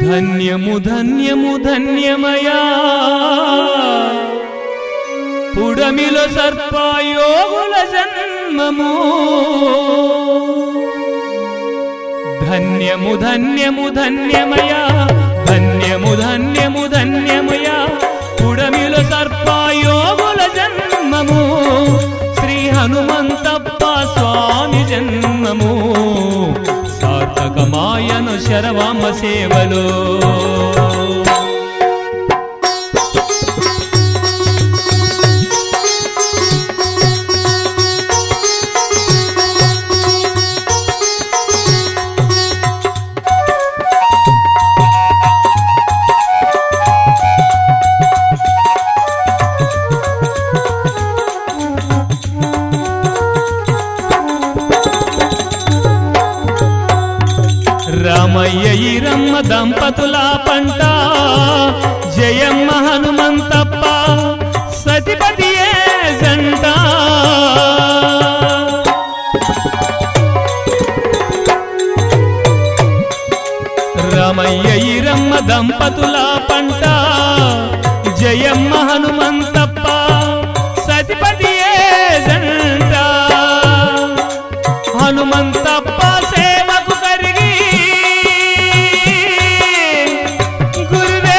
ధన్యము ధన్యము ధన్యమయా పుడమిలో సర్పయోగుల జన్మము ధన్యము ధన్యము ధన్యమయా ధన్యము ధన్యము ధన్యమయా పుడమిలో సర్పయోగుల జన్మము శ్రీ హనుమంతప్ప స్వామి జన్మము సార్థకమాయను శరవామ సేవలో రామయ్య ఈరమ్మ దంపతుల పంట జయమ్మ హనుమంతప్ప సతిపతియే జంట రామయ్య ఈరమ్మ దంపతుల పంట జయమ్మ హనుమంతప్ప సతిపతియే జంట హనుమంతప్ప సేవకు కరిగి గురువే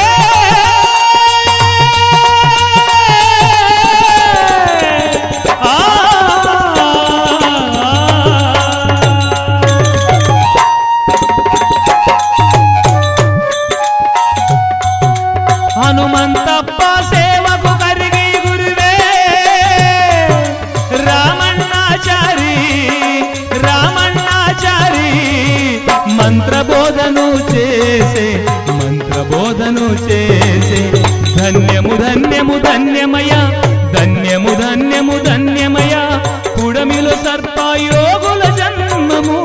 ఆ హనుమంతప్ప సేవకు కరిగి గురువే రామన్నాచారి రామన్నాచారి మంత్రబోధను చేసే మంత్రబోధను చేసే ధన్యము ధన్యము ధన్యమయ ధన్యము ధన్యము ధన్యమయ పుడమిలో సర్పయోగుల జన్మము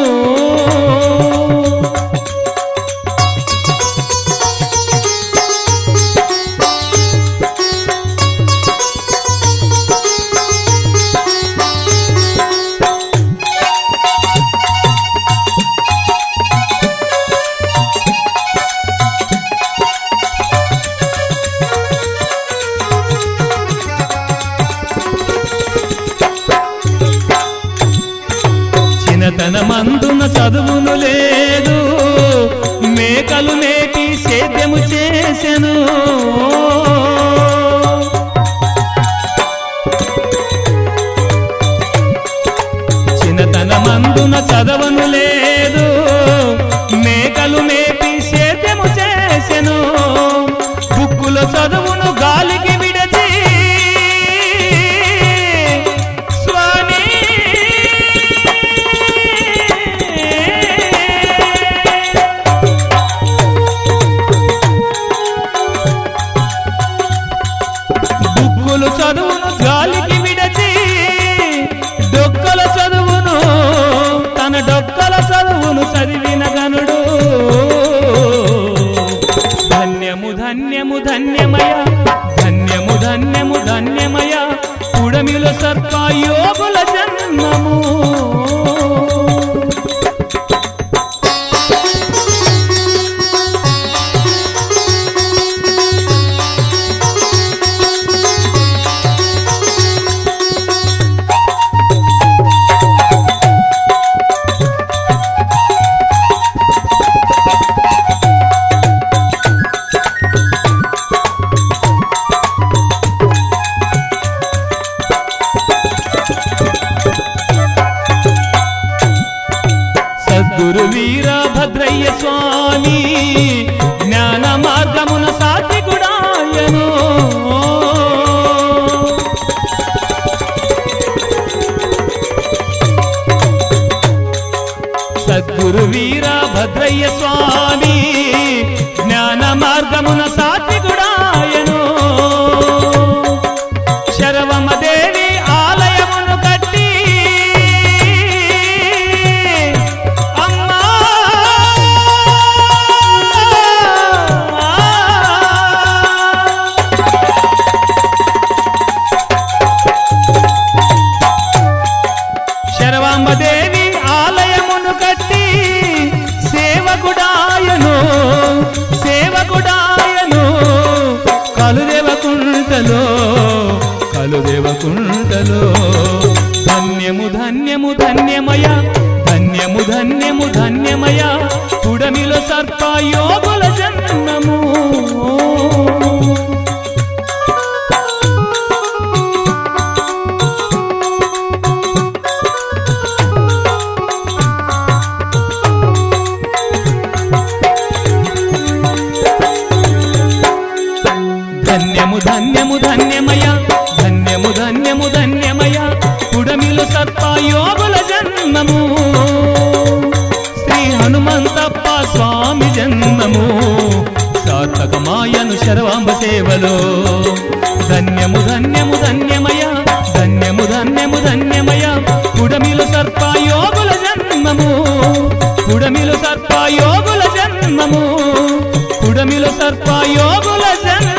చిన్నతన మందున చదువును లేదు మేకలు మేటి సేద్యము చేసెను చిన్నతన మందున చదవను లేదు మేకలు మేపి సేద్యము చేసెను బుక్కుల చదువును గాలికి విడచి స్వామి బుక్కులు చదువును గాలికి విడచి డొక్కల చదువును తన డొక్కల చదువును చదివిన గనుడు ధన్యము ధన్యము ధన్యమయ ధన్యము ధన్యము ధన్యమయ పుడమిలో సర్పయోగుల జన్మము సద్గురు వీరభద్రయ్య స్వామి జ్ఞాన మార్గమున సాత్వికుడాయను సద్గురు వీరభద్రయ్య స్వామి జ్ఞాన మార్గమున సాత్వికుడాయను శరవమదేవి ఆలయమును కట్టి అమ్మా శరవాంబదేవి ఆలయమును కట్టి సేవకుడాయను సేవకుడాయను కలుదేవకుంటలో కలుదేవకుంటలో ధన్యము ధన్యము ధన్యమయ ధన్యము ధన్యము ధన్యమయ పుడమిలో సర్పయోగుల జన్మము ధన్యము ధన్యము ధన్యమయ ధన్యము ధన్యము ధన్యమయ పుడమిలు సర్పయోగుల జన్మము శ్రీ హనుమంతప్ప స్వామి జన్మము సార్థకమాయను శరవాంబ సేవలో ధన్యము ధన్యము ధన్యమయ ధన్యము ధన్యము ధన్యమయ పుడమిలు సర్పయోగుల జన్మము పుడమిలు సర్పయోగుల జన్మము పుడమిలు సర్పయోగుల జన్మము